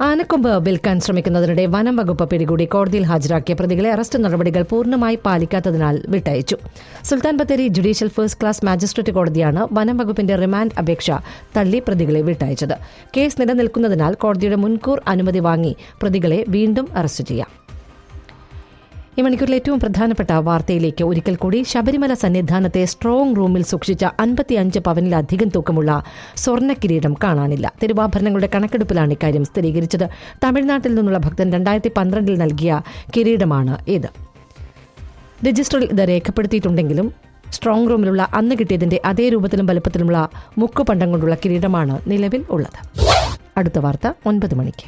ആനക്കൊമ്പ് വിൽക്കാൻ ശ്രമിക്കുന്നതിനിടെ വനം വകുപ്പ് പിടികൂടി കോടതിയിൽ ഹാജരാക്കിയ പ്രതികളെ അറസ്റ്റ് നടപടികൾ പൂർണ്ണമായി പാലിക്കാത്തതിനാൽ വിട്ടയച്ചു Sultan Bathery judicial first class magistrate കോടതിയാണ് വനം വകുപ്പിന്റെ റിമാൻഡ് അപേക്ഷ തള്ളി പ്രതികളെ വിട്ടയച്ചത് കേസ് നിലനിൽക്കുന്നതിനാൽ കോടതിയുടെ മുൻകൂർ അനുമതി വാങ്ങി പ്രതികളെ വീണ്ടും അറസ്റ്റ് ചെയ്യാം ഈ മണിക്കൂറിൽ ഏറ്റവും പ്രധാനപ്പെട്ട വാർത്തയിലേക്ക് ഒരിക്കൽ കൂടി ശബരിമല സന്നിധാനത്തെ സ്ട്രോങ് റൂമിൽ സൂക്ഷിച്ച അൻപത്തിയഞ്ച് പവനിലധികം തൂക്കമുള്ള സ്വർണ്ണ കിരീടം കാണാനില്ല തിരുവാഭരണങ്ങളുടെ കണക്കെടുപ്പിലാണ് ഇക്കാര്യം സ്ഥിരീകരിച്ചത് തമിഴ്നാട്ടിൽ നിന്നുള്ള ഭക്തൻ രണ്ടായിരത്തി പന്ത്രണ്ടിൽ നൽകിയ കിരീടമാണ് ഇത് രജിസ്റ്ററിൽ ഇത് രേഖപ്പെടുത്തിയിട്ടുണ്ടെങ്കിലും സ്ട്രോങ് റൂമിലുള്ള അന്ന് കിട്ടിയതിന്റെ അതേ രൂപത്തിലും വലുപ്പത്തിലുമുള്ള മുക്കുപണ്ടം കൊണ്ടുള്ള കിരീടമാണ് നിലവിൽ ഉള്ളത് അടുത്ത വാർത്ത ഒൻപത് മണിക്ക്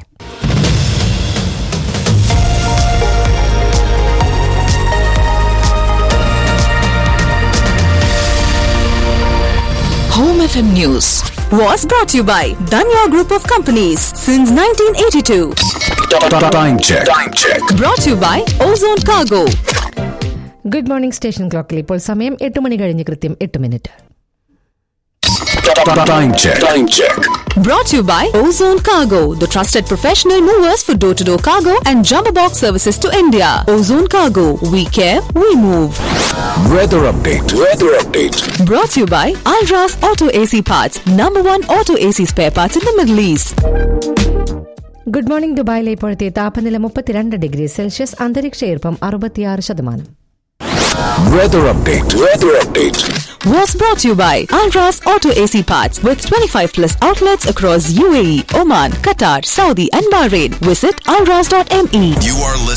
Home FM News was brought to you by Danya Group of Companies since 1982. Time check. Time check. Brought to you by Ozone Cargo. Good morning station ക്ലോക്കിൽ ഇപ്പോൾ സമയം എട്ട് മണി കഴിഞ്ഞ് കൃത്യം എട്ട് minute Time check. Time check. Brought to you by Ozone Cargo, the trusted professional movers for door to door cargo and jumbo box services to India. Ozone Cargo, we care, we move. Weather update. Weather update. Brought to you by Alras Auto AC Parts, number one auto AC spare parts in the Middle East. Good morning ദുബായിലെ ഇപ്പോഴത്തെ താപനില മുപ്പത്തിരണ്ട് degree Celsius അന്തരീക്ഷ ഈർപ്പം അറുപത്തിയാറ് ശതമാനം Weather update. Weather update. was brought to you by Alras Auto AC Parts with 25 plus outlets across UAE, Oman, Qatar, Saudi, and Bahrain. Visit alras.me. You are listening.